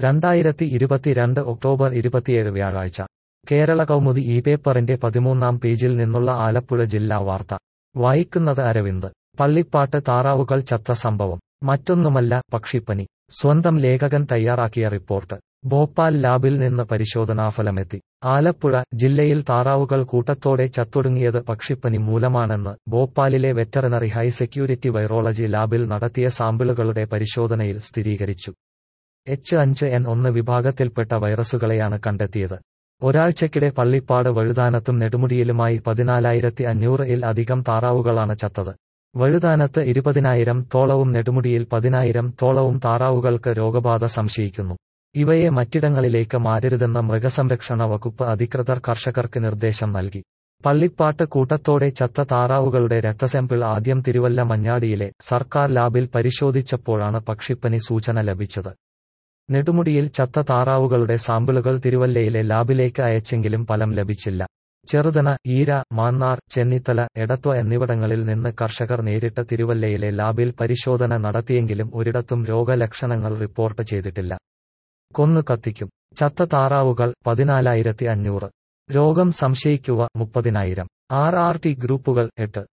രണ്ടായിരത്തി ഇരുപത്തിരണ്ട് ഒക്ടോബർ ഇരുപത്തിയേഴ് വ്യാഴാഴ്ച കേരള കൗമുദി ഈ പേപ്പറിന്റെ പതിമൂന്നാം പേജിൽ നിന്നുള്ള ആലപ്പുഴ ജില്ലാ വാർത്ത വായിക്കുന്നത് അരവിന്ദ് പള്ളിപ്പാട്ട് താറാവുകൾ ചത്ത സംഭവം മറ്റൊന്നുമല്ല പക്ഷിപ്പനി സ്വന്തം ലേഖകൻ തയ്യാറാക്കിയ റിപ്പോർട്ട് ഭോപ്പാൽ ലാബിൽ നിന്ന് പരിശോധനാഫലമെത്തി ആലപ്പുഴ ജില്ലയിൽ താറാവുകൾ കൂട്ടത്തോടെ ചത്തൊടുങ്ങിയത് പക്ഷിപ്പനി മൂലമാണെന്ന് ഭോപ്പാലിലെ വെറ്ററിനറി ഹൈ സെക്യൂരിറ്റി വൈറോളജി ലാബിൽ നടത്തിയ സാമ്പിളുകളുടെ പരിശോധനയിൽ സ്ഥിരീകരിച്ചു എച്ച് അഞ്ച് എൻ ഒന്ന് വിഭാഗത്തിൽപ്പെട്ട വൈറസുകളെയാണ് കണ്ടെത്തിയത് ഒരാഴ്ചക്കിടെ പള്ളിപ്പാട് വഴുതാനത്തും നെടുമുടിയിലുമായി പതിനാലായിരത്തി അഞ്ഞൂറ് ഇൽ അധികം താറാവുകളാണ് ചത്തത് വഴുതാനത്ത് ഇരുപതിനായിരം തോളവും നെടുമുടിയിൽ പതിനായിരം തോളവും താറാവുകൾക്ക് രോഗബാധ സംശയിക്കുന്നു ഇവയെ മറ്റിടങ്ങളിലേക്ക് മാറ്റരുതെന്ന മൃഗസംരക്ഷണ വകുപ്പ് അധികൃതർ കർഷകർക്ക് നിർദ്ദേശം നൽകി പള്ളിപ്പാട്ട് കൂട്ടത്തോടെ ചത്ത താറാവുകളുടെ രക്തസാമ്പിൾ ആദ്യം തിരുവല്ല മഞ്ഞാടിയിലെ സർക്കാർ ലാബിൽ പരിശോധിച്ചപ്പോഴാണ് പക്ഷിപ്പനി സൂചന ലഭിച്ചത് നെടുമുടിയിൽ ചത്ത താറാവുകളുടെ സാമ്പിളുകൾ തിരുവല്ലയിലെ ലാബിലേക്ക് അയച്ചെങ്കിലും ഫലം ലഭിച്ചില്ല ചെറുതന ഈര മാന്നാർ ചെന്നിത്തല എടത്വ എന്നിവിടങ്ങളിൽ നിന്ന് കർഷകർ നേരിട്ട് തിരുവല്ലയിലെ ലാബിൽ പരിശോധന നടത്തിയെങ്കിലും ഒരിടത്തും രോഗലക്ഷണങ്ങൾ റിപ്പോർട്ട് ചെയ്തിട്ടില്ല കൊന്നു കത്തിക്കും ചത്ത താറാവുകൾ പതിനാലായിരത്തി അഞ്ഞൂറ് രോഗം സംശയിക്കുക മുപ്പതിനായിരം ആർ ആർ ടി ഗ്രൂപ്പുകൾ എട്ട്